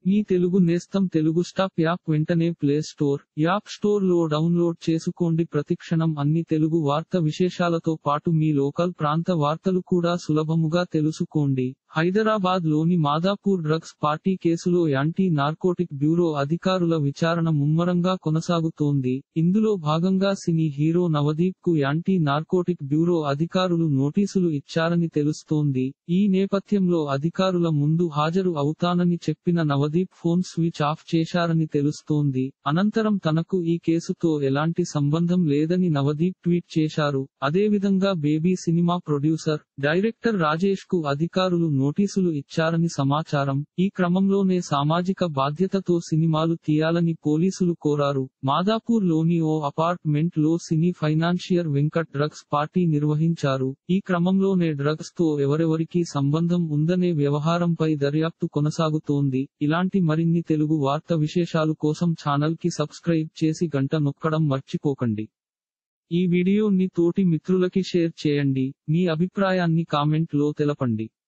మీ తెలుగు నేస్తం Telugu stop app వెంటనే play store app store లో డౌన్లోడ్ చేసుకోండి ప్రతిక్షణం అన్ని తెలుగు వార్త విశేషాలతో పాటు మీ లోకల్ ప్రాంత వార్తలు కూడా సులభముగా తెలుసుకోండి హైదరాబాద్ లోని మాదాపూర్ డ్రగ్స్ పార్టీ కేసులో యాంటీ నార్కోటిక్ బ్యూరో అధికారుల విచారణ ముమ్మరంగా కొనసాగుతోంది ఇందులో భాగంగా సినీ హీరో నవదీప్ కు యాంటీ నార్కోటిక్ బ్యూరో అధికారులు నోటీసులు ఇచ్చారని తెలుస్తోంది ఈ నేపథ్యంలో అధికారుల ముందు హాజరు అవుతానని చెప్పిన నవదీప్ ఫోన్ స్విచ్ ఆఫ్ చేశారని తెలుస్తోంది అనంతరం తనకు ఈ కేసుతో ఎలాంటి సంబంధం లేదని నవదీప్ ట్వీట్ చేశారు అదేవిధంగా baby cinema producer director Rajesh కు అధికారులు నోటీసులు ఇచ్చారని సమాచారం ఈ క్రమంలోనే సామాజిక బాధ్యతతో సినిమాలు తీయాలని పోలీసులు కోరారు మాదాపూర్ లోని ఓ అపార్ట్మెంట్ లో cine financier Venkat drugs party నిర్వహించారు ఈ క్రమంలోనే డ్రగ్స్ తో ఎవరెవరికి సంబంధం ఉందనే వ్యవహారంపై దర్యాప్తు కొనసాగుతోంది ఇలాంటి మరిన్ని తెలుగు వార్త విశేషాలు కోసం ఛానల్ కి సబ్స్క్రైబ్ చేసి గంట నొక్కడం మర్చిపోకండి ఈ వీడియోని తోటి మిత్రులకి షేర్ చేయండి మీ అభిప్రాయాన్ని కామెంట్ లో తెలపండి